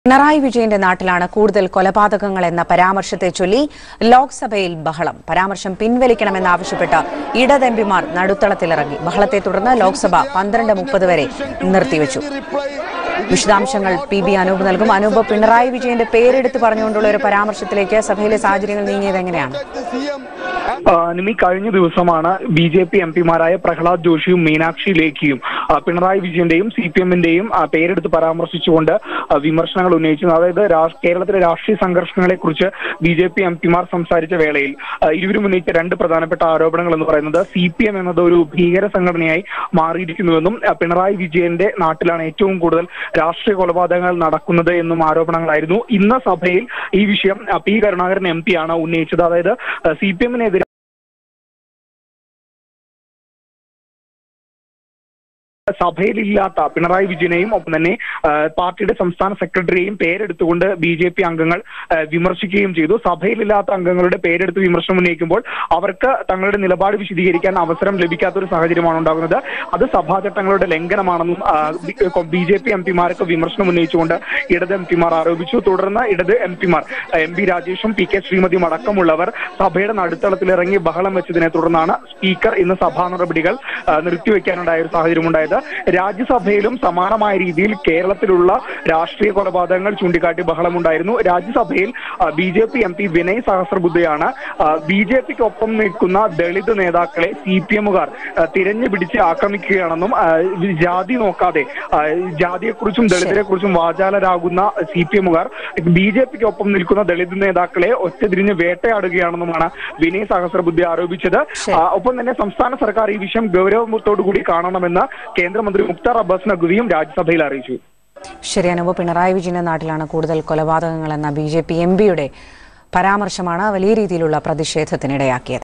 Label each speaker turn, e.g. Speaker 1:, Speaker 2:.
Speaker 1: പിണറായി വിജയന്റെ നാട്ടിലാണ് കൂടുതൽ കൊലപാതകങ്ങൾ എന്ന പരാമർശത്തെ ചൊല്ലി ലോക്സഭയിൽ ബഹളം പരാമർശം പിൻവലിക്കണമെന്നാവശ്യപ്പെട്ട് ഇടത് എംപിമാർ നടുത്തളത്തിലിറങ്ങി ബഹളത്തെ തുടർന്ന് ലോക്സഭ പന്ത്രണ്ട് മുപ്പത് വരെ നിർത്തിവെച്ചു വിശദാംശങ്ങൾ പി ബി അനൂപ് നൽകും അനൂപ് പിണറായി വിജയന്റെ പേരെടുത്ത് പറഞ്ഞുകൊണ്ടുള്ള ഒരു പരാമർശത്തിലേക്ക് സഭയിലെ സാഹചര്യങ്ങൾ നീങ്ങിയത് എങ്ങനെയാണ്
Speaker 2: ആ, നിമി കഴിഞ്ഞ ദിവസമാണ് ബി ജെ പി എം പിമാരായ പ്രഹ്ലാദ് ജോഷിയും മീനാക്ഷി ലേഖിയും ആ, പിണറായി വിജയന്റെയും സി പി എമ്മിന്റെയും പേരെടുത്ത് പരാമർശിച്ചുകൊണ്ട് ആ, വിമർശനങ്ങൾ ഉന്നയിച്ചത് അതായത് രാ- കേരളത്തിലെ രാഷ്ട്രീയ സംഘർഷങ്ങളെ കുറിച്ച് ബി ജെ പി എം പിമാർ സംസാരിച്ച വേളയിൽ ആ, ഇരുവരും ഉന്നയിച്ച രണ്ട് പ്രധാനപ്പെട്ട ആരോപണങ്ങൾ എന്ന് പറയുന്നത് സി പി എം എന്നത് ഒരു ഭീകര സംഘടനയായി മാറിയിരിക്കുന്നുവെന്നും ആ, പിണറായി വിജയന്റെ നാട്ടിലാണ് ഏറ്റവും കൂടുതൽ രാഷ്ട്രീയ കൊലപാതകങ്ങൾ നടക്കുന്നത് എന്നും ആരോപണങ്ങളായിരുന്നു ഇന്ന് സഭയിൽ ഈ വിഷയം ആ, പി കരുണാകരൻ എം പി ആണ് ഉന്നയിച്ചത് അതായത് സി പി എമ്മിനെതിരെ സഭയിലില്ലാത്ത പിണറായി വിജയനെയും ഒപ്പം തന്നെ ആ, പാർട്ടിയുടെ സംസ്ഥാന സെക്രട്ടറിയെയും പേരെടുത്തുകൊണ്ട് ബി ജെ പി അംഗങ്ങൾ ആ, വിമർശിക്കുകയും ചെയ്തു സഭയിലില്ലാത്ത അംഗങ്ങളുടെ പേരെടുത്ത് വിമർശനം ഉന്നയിക്കുമ്പോൾ അവർക്ക് തങ്ങളുടെ നിലപാട് വിശദീകരിക്കാൻ അവസരം ലഭിക്കാത്ത ഒരു സാഹചര്യമാണ് ഉണ്ടാകുന്നത് അത് സഭാചട്ടങ്ങളുടെ ലംഘനമാണെന്നും ബി ജെ പി എം പിമാർക്ക് വിമർശനം ഉന്നയിച്ചുകൊണ്ട് ഇടത് എം പിമാർ ആരോപിച്ചു തുടർന്ന് ഇടത് എം പിമാർ എം പി രാജേഷും പി കെ ശ്രീമതിയും അടക്കമുള്ളവർ സഭയുടെ നടുത്തളത്തിലിറങ്ങി ബഹളം വെച്ചതിനെ തുടർന്നാണ് സ്പീക്കർ ഇന്ന് സഭാ നടപടികൾ ആ, നിർത്തിവെക്കാനുണ്ടായ ഒരു സാഹചര്യം ഉണ്ടായത് രാജ്യസഭയിലും സമാനമായ രീതിയിൽ കേരളത്തിലുള്ള രാഷ്ട്രീയ കൊലപാതകങ്ങൾ ചൂണ്ടിക്കാട്ടി ബഹളമുണ്ടായിരുന്നു രാജ്യസഭയിൽ B J P M P Vinay സഹസ്രബുദ്ധയാണ് ബി ജെ പിക്ക് ഒപ്പം നിൽക്കുന്ന ദളിത് നേതാക്കളെ സി പി എമ്മുകാർ തിരഞ്ഞു പിടിച്ച് ആക്രമിക്കുകയാണെന്നും ആ, ജാതി നോക്കാതെ ആ, ജാതിയെക്കുറിച്ചും ദളിതരെക്കുറിച്ചും വാചാലരാകുന്ന സി പി എമ്മുകാർ ബി ജെ പിക്ക് ഒപ്പം നിൽക്കുന്ന ദളിത് നേതാക്കളെ ഒറ്റതിരിഞ്ഞ് വേട്ടയാടുകയാണെന്നുമാണ് വിനയ് സഹസ്രബുദ്ധി ആരോപിച്ചത്
Speaker 1: ശരി.
Speaker 2: ആ, ഒപ്പം തന്നെ സംസ്ഥാന സർക്കാർ ഈ വിഷയം ഗൗരവത്തോടു കൂടി കാണണമെന്ന് കേന്ദ്രമന്ത്രി മുക്താർ അബ്ബാസ് നഖ്വിയും രാജ്യസഭയിൽ അറിയിച്ചു
Speaker 1: ശരി അനൂപ് പിണറായി വിജയന്റെ നാട്ടിലാണ് കൂടുതൽ കൊലപാതകങ്ങൾ എന്ന ബി ജെ പി എം പിയുടെ പരാമർശമാണ് വലിയ രീതിയിലുള്ള പ്രതിഷേധത്തിനിടയാക്കിയത്